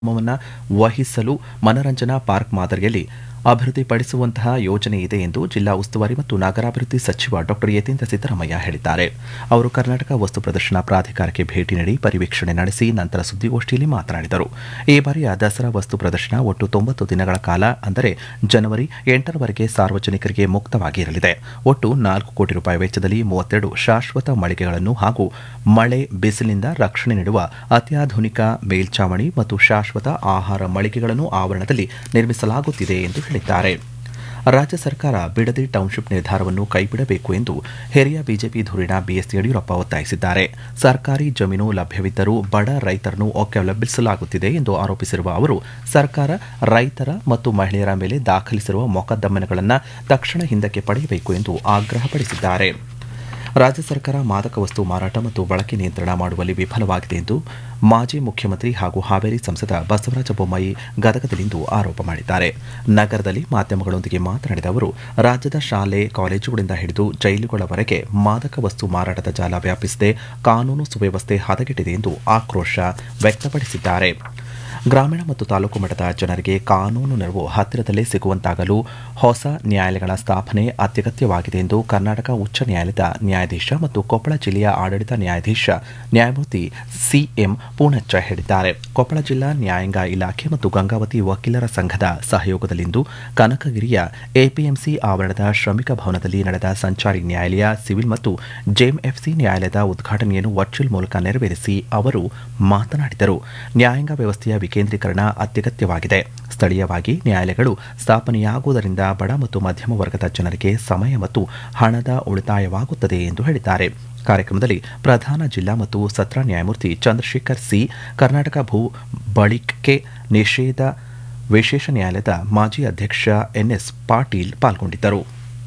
ಕ್ರಮವನ್ನು ವಹಿಸಲು ಮನರಂಜನಾ ಪಾರ್ಕ್ ಮಾದರಿಯಲ್ಲಿ ಅಭಿವೃದ್ಧಿಪಡಿಸುವಂತಹ ಯೋಜನೆ ಇದೆ ಎಂದು ಜಿಲ್ಲಾ ಉಸ್ತುವಾರಿ ಮತ್ತು ನಗರಾಭಿವೃದ್ಧಿ ಸಚಿವ ಡಾ ಯತೀಂದ್ರ ಸಿದ್ದರಾಮಯ್ಯ ಹೇಳಿದ್ದಾರೆ ಅವರು ಕರ್ನಾಟಕ ವಸ್ತು ಪ್ರದರ್ಶನ ಪ್ರಾಧಿಕಾರಕ್ಕೆ ಭೇಟಿ ನೀಡಿ ಪರಿವೀಕ್ಷಣೆ ನಡೆಸಿ ನಂತರ ಸುದ್ದಿಗೋಷ್ಠಿಯಲ್ಲಿ ಮಾತನಾಡಿದರು ಈ ಬಾರಿಯ ದಸರಾ ವಸ್ತು ಪ್ರದರ್ಶನ ಒಟ್ಟು ತೊಂಬತ್ತು ದಿನಗಳ ಕಾಲ ಅಂದರೆ ಜನವರಿ ಎಂಟರವರೆಗೆ ಸಾರ್ವಜನಿಕರಿಗೆ ಮುಕ್ತವಾಗಿ ಇರಲಿದೆ ಒಟ್ಟು ನಾಲ್ಕು ಕೋಟಿ ರೂಪಾಯಿ ವೆಚ್ಚದಲ್ಲಿ ಮೂವತ್ತೆರಡು ಶಾಶ್ವತ ಮಳಿಗೆಗಳನ್ನು ಹಾಗೂ ಮಳೆ ಬಿಸಿಲಿನಿಂದ ರಕ್ಷಣೆ ನೀಡುವ ಅತ್ಯಾಧುನಿಕ ಮೇಲ್ಚಾವಣಿ ಮತ್ತು ಶಾಶ್ವತ ಆಹಾರ ಮಳಿಗೆಗಳನ್ನು ಆವರಣದಲ್ಲಿ ನಿರ್ಮಿಸಲಾಗುತ್ತಿದೆ ಎಂದು ಹೇಳಿದ್ದಾರೆ ರಾಜ್ಯ ಸರ್ಕಾರ ಬಿಡದಿ ಟೌನ್ಶಿಪ್ ನಿರ್ಧಾರವನ್ನು ಕೈಬಿಡಬೇಕು ಎಂದು ಹಿರಿಯ ಬಿಜೆಪಿ ಧುರೀಣ ಬಿಎಸ್ ಯಡಿಯೂರಪ್ಪ ಒತ್ತಾಯಿಸಿದ್ದಾರೆ ಸರ್ಕಾರಿ ಜಮೀನು ಲಭ್ಯವಿದ್ದರೂ ಬಡ ರೈತರನ್ನು ಒಕ್ಕಲೆಬ್ಬಿಸಲಾಗುತ್ತಿದೆ ಎಂದು ಆರೋಪಿಸಿರುವ ಅವರು ಸರ್ಕಾರ ರೈತರ ಮತ್ತು ಮಹಿಳೆಯರ ಮೇಲೆ ದಾಖಲಿಸಿರುವ ಮೊಕದ್ದಮೆಗಳನ್ನು ತಕ್ಷಣ ಹಿಂದಕ್ಕೆ ಪಡೆಯಬೇಕು ಎಂದು ಆಗ್ರಹಪಡಿಸಿದ್ದಾರೆ ರಾಜ್ಯ ಸರ್ಕಾರ ಮಾದಕ ವಸ್ತು ಮಾರಾಟ ಮತ್ತು ಬಳಕೆ ನಿಯಂತ್ರಣ ಮಾಡುವಲ್ಲಿ ವಿಫಲವಾಗಿದೆ ಎಂದು ಮಾಜಿ ಮುಖ್ಯಮಂತ್ರಿ ಹಾಗೂ ಹಾವೇರಿ ಸಂಸದ ಬಸವರಾಜ ಬೊಮ್ಮಾಯಿ ಗದಗದಲ್ಲಿಂದು ಆರೋಪ ಮಾಡಿದ್ದಾರೆ ನಗರದಲ್ಲಿ ಮಾಧ್ಯಮಗಳೊಂದಿಗೆ ಮಾತನಾಡಿದ ಅವರು ರಾಜ್ಯದ ಶಾಲೆ ಕಾಲೇಜುಗಳಿಂದ ಹಿಡಿದು ಜೈಲುಗಳವರೆಗೆ ಮಾದಕ ವಸ್ತು ಮಾರಾಟದ ಜಾಲ ವ್ಯಾಪಿಸಿದೆ ಕಾನೂನು ಸುವ್ಯವಸ್ಥೆ ಹದಗೆಟ್ಟಿದೆ ಎಂದು ಆಕ್ರೋಶ ವ್ಯಕ್ತಪಡಿಸಿದ್ದಾರೆ ಗ್ರಾಮೀಣ ಮತ್ತು ತಾಲೂಕು ಮಟ್ಟದ ಜನರಿಗೆ ಕಾನೂನು ನೆರವು ಹತ್ತಿರದಲ್ಲೇ ಸಿಗುವಂತಾಗಲು ಹೊಸ ನ್ಯಾಯಾಲಯಗಳ ಸ್ಥಾಪನೆ ಅತ್ಯಗತ್ಯವಾಗಿದೆ ಎಂದು ಕರ್ನಾಟಕ ಉಚ್ಚ ನ್ಯಾಯಾಲಯದ ನ್ಯಾಯಾಧೀಶ ಮತ್ತು ಕೊಪ್ಪಳ ಜಿಲ್ಲೆಯ ಆಡಳಿತ ನ್ಯಾಯಾಧೀಶ ನ್ಯಾಯಮೂರ್ತಿ ಸಿಎಂ ಪೂಣಚ್ಚ ಹೇಳಿದ್ದಾರೆ ಕೊಪ್ಪಳ ಜಿಲ್ಲಾ ನ್ಯಾಯಾಂಗ ಇಲಾಖೆ ಮತ್ತು ಗಂಗಾವತಿ ವಕೀಲರ ಸಂಘದ ಸಹಯೋಗದಲ್ಲಿಂದು ಕನಕಗಿರಿಯ ಎಪಿಎಂಸಿ ಆವರಣದ ಶ್ರಮಿಕ ಭವನದಲ್ಲಿ ನಡೆದ ಸಂಚಾರಿ ನ್ಯಾಯಾಲಯ ಸಿವಿಲ್ ಮತ್ತು ಜೆಎಂಎಫ್ಸಿ ನ್ಯಾಯಾಲಯದ ಉದ್ಘಾಟನೆಯನ್ನು ವರ್ಚುವಲ್ ಮೂಲಕ ನೆರವೇರಿಸಿ ಅವರು ಮಾತನಾಡಿದರು ನ್ಯಾಯಾಂಗ ವ್ಯವಸ್ಥೆಯ ವಿಕೇಂದ್ರೀಕರಣ ಅತ್ಯಗತ್ಯವಾಗಿದೆ ಸ್ಥಳೀಯವಾಗಿ ನ್ಯಾಯಾಲಯಗಳು ಸ್ಥಾಪನೆಯಾಗುವುದರಿಂದ ಬಡ ಮತ್ತು ಮಧ್ಯಮ ವರ್ಗದ ಜನರಿಗೆ ಸಮಯ ಮತ್ತು ಹಣದ ಉಳಿತಾಯವಾಗುತ್ತದೆ ಎಂದು ಹೇಳಿದ್ದಾರೆ ಕಾರ್ಯಕ್ರಮದಲ್ಲಿ ಪ್ರಧಾನ ಜಿಲ್ಲಾ ಮತ್ತು ಸತ್ರ ನ್ಯಾಯಮೂರ್ತಿ ಚಂದ್ರಶೇಖರ್ ಸಿ ಕರ್ನಾಟಕ ಭೂ ಬಳಿಕೆ ನಿಷೇಧ ವಿಶೇಷ ನ್ಯಾಯಾಲಯದ ಮಾಜಿ ಅಧ್ಯಕ್ಷ ಎನ್ಎಸ್ ಪಾಟೀಲ್ ಪಾಲ್ಗೊಂಡಿದ್ದರು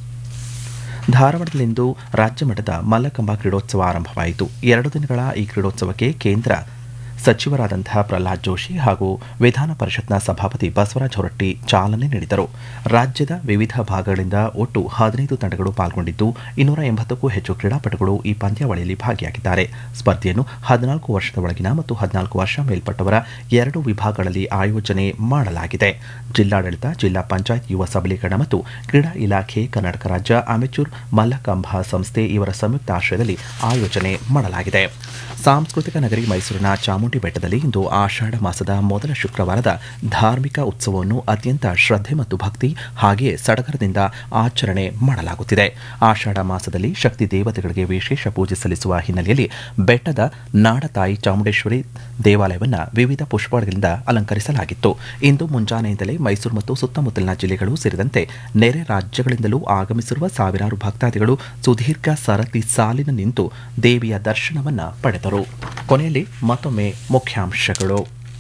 ಧಾರವಾಡದಲ್ಲಿಂದು ರಾಜ್ಯ ಮಟ್ಟದ ಮಲ್ಲಕಂಬ ಕ್ರೀಡೋತ್ಸವ ಆರಂಭವಾಯಿತು ಎರಡು ದಿನಗಳ ಈ ಕ್ರೀಡೋತ್ಸವಕ್ಕೆ ಕೇಂದ್ರ ಸಚಿವರಾದಂತಹ ಪ್ರಹ್ಲಾದ್ ಜೋಶಿ ಹಾಗೂ ವಿಧಾನ ಪರಿಷತ್ನ ಸಭಾಪತಿ ಬಸವರಾಜ ಹೊರಟ್ಟಿ ಚಾಲನೆ ನೀಡಿದರು ರಾಜ್ಯದ ವಿವಿಧ ಭಾಗಗಳಿಂದ ಒಟ್ಟು ಹದಿನೈದು ತಂಡಗಳು ಪಾಲ್ಗೊಂಡಿದ್ದು ಇನ್ನೂರ ಎಂಬತ್ತಕ್ಕೂ ಹೆಚ್ಚು ಕ್ರೀಡಾಪಟುಗಳು ಈ ಪಂದ್ಯಾವಳಿಯಲ್ಲಿ ಭಾಗಿಯಾಗಿದ್ದಾರೆ ಸ್ಪರ್ಧೆಯನ್ನು ಹದಿನಾಲ್ಕು ವರ್ಷದ ಒಳಗಿನ ಮತ್ತು ಹದಿನಾಲ್ಕು ವರ್ಷ ಮೇಲ್ಪಟ್ಟವರ ಎರಡು ವಿಭಾಗಗಳಲ್ಲಿ ಆಯೋಜನೆ ಮಾಡಲಾಗಿದೆ ಜಿಲ್ಲಾಡಳಿತ ಜಿಲ್ಲಾ ಪಂಚಾಯತ್ ಯುವ ಸಬಲೀಕರಣ ಮತ್ತು ಕ್ರೀಡಾ ಇಲಾಖೆ ಕರ್ನಾಟಕ ರಾಜ್ಯ ಅಮೆಚೂರ್ ಮಲ್ಲಕಂಬ ಸಂಸ್ಥೆ ಇವರ ಸಂಯುಕ್ತ ಆಶ್ರಯದಲ್ಲಿ ಆಯೋಜನೆ ಮಾಡಲಾಗಿದೆ ಸಾಂಸ್ಕೃತಿಕ ನಗರಿ ಮೈಸೂರಿನ ಚಾಮುಂಡಿ ಬೆಟ್ಟದಲ್ಲಿ ಇಂದು ಆಷಾಢ ಮಾಸದ ಮೊದಲ ಶುಕ್ರವಾರದ ಧಾರ್ಮಿಕ ಉತ್ಸವವನ್ನು ಅತ್ಯಂತ ಶ್ರದ್ಧೆ ಮತ್ತು ಭಕ್ತಿ ಹಾಗೆಯೇ ಸಡಗರದಿಂದ ಆಚರಣೆ ಮಾಡಲಾಗುತ್ತಿದೆ ಆಷಾಢ ಮಾಸದಲ್ಲಿ ಶಕ್ತಿ ದೇವತೆಗಳಿಗೆ ವಿಶೇಷ ಪೂಜೆ ಸಲ್ಲಿಸುವ ಹಿನ್ನೆಲೆಯಲ್ಲಿ ಬೆಟ್ಟದ ನಾಡತಾಯಿ ಚಾಮುಂಡೇಶ್ವರಿ ದೇವಾಲಯವನ್ನು ವಿವಿಧ ಪುಷ್ಪಗಳಿಂದ ಅಲಂಕರಿಸಲಾಗಿತ್ತು ಇಂದು ಮುಂಜಾನೆಯಿಂದಲೇ ಮೈಸೂರು ಮತ್ತು ಸುತ್ತಮುತ್ತಲಿನ ಜಿಲ್ಲೆಗಳು ಸೇರಿದಂತೆ ನೆರೆ ರಾಜ್ಯಗಳಿಂದಲೂ ಆಗಮಿಸಿರುವ ಸಾವಿರಾರು ಭಕ್ತಾದಿಗಳು ಸುದೀರ್ಘ ಸರತಿ ಸಾಲಿನ ನಿಂತು ದೇವಿಯ ದರ್ಶನವನ್ನ ಪಡೆದರು ಕೊನೆಯಲ್ಲಿ ಮತ್ತೊಮ್ಮೆ ಮುಖ್ಯಾಂಶಗಳು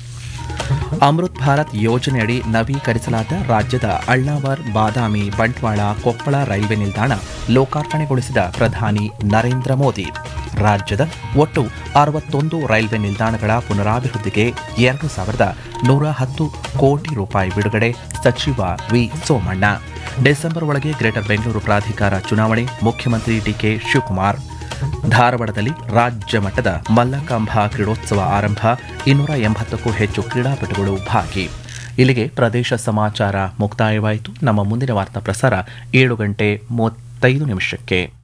ಅಮೃತ್ ಭಾರತ್ ಯೋಜನೆಯಡಿ ನವೀಕರಿಸಲಾದ ರಾಜ್ಯದ ಅಳ್ನಾವರ್ ಬಾದಾಮಿ ಬಂಟ್ವಾಳ ಕೊಪ್ಪಳ ರೈಲ್ವೆ ನಿಲ್ದಾಣ ಲೋಕಾರ್ಪಣೆಗೊಳಿಸಿದ ಪ್ರಧಾನಿ ನರೇಂದ್ರ ಮೋದಿ ರಾಜ್ಯದ ಒಟ್ಟು ಅರವತ್ತೊಂದು ರೈಲ್ವೆ ನಿಲ್ದಾಣಗಳ ಪುನರಾಭಿವೃದ್ಧಿಗೆ ಎರಡು ಸಾವಿರದ ನೂರ ಹತ್ತು ಕೋಟಿ ರೂಪಾಯಿ ಬಿಡುಗಡೆ ಸಚಿವ ವಿ ಸೋಮಣ್ಣ ಡಿಸೆಂಬರ್ ಒಳಗೆ ಗ್ರೇಟರ್ ಬೆಂಗಳೂರು ಪ್ರಾಧಿಕಾರ ಚುನಾವಣೆ ಮುಖ್ಯಮಂತ್ರಿ ಡಿಕೆ ಶಿವಕುಮಾರ್ ಧಾರವಾಡದಲ್ಲಿ ರಾಜ್ಯ ಮಟ್ಟದ ಮಲ್ಲಕಂಬ ಕ್ರೀಡೋತ್ಸವ ಆರಂಭ ಇನ್ನೂರ ಎಂಬತ್ತಕ್ಕೂ ಹೆಚ್ಚು ಕ್ರೀಡಾಪಟುಗಳು ಭಾಗಿ ಇಲ್ಲಿಗೆ ಪ್ರದೇಶ ಸಮಾಚಾರ ಮುಕ್ತಾಯವಾಯಿತು ನಮ್ಮ ಮುಂದಿನ ವಾರ್ತಾ ಪ್ರಸಾರ ಏಳು ಗಂಟೆ ಮೂವತ್ತೈದು ನಿಮಿಷಕ್ಕೆ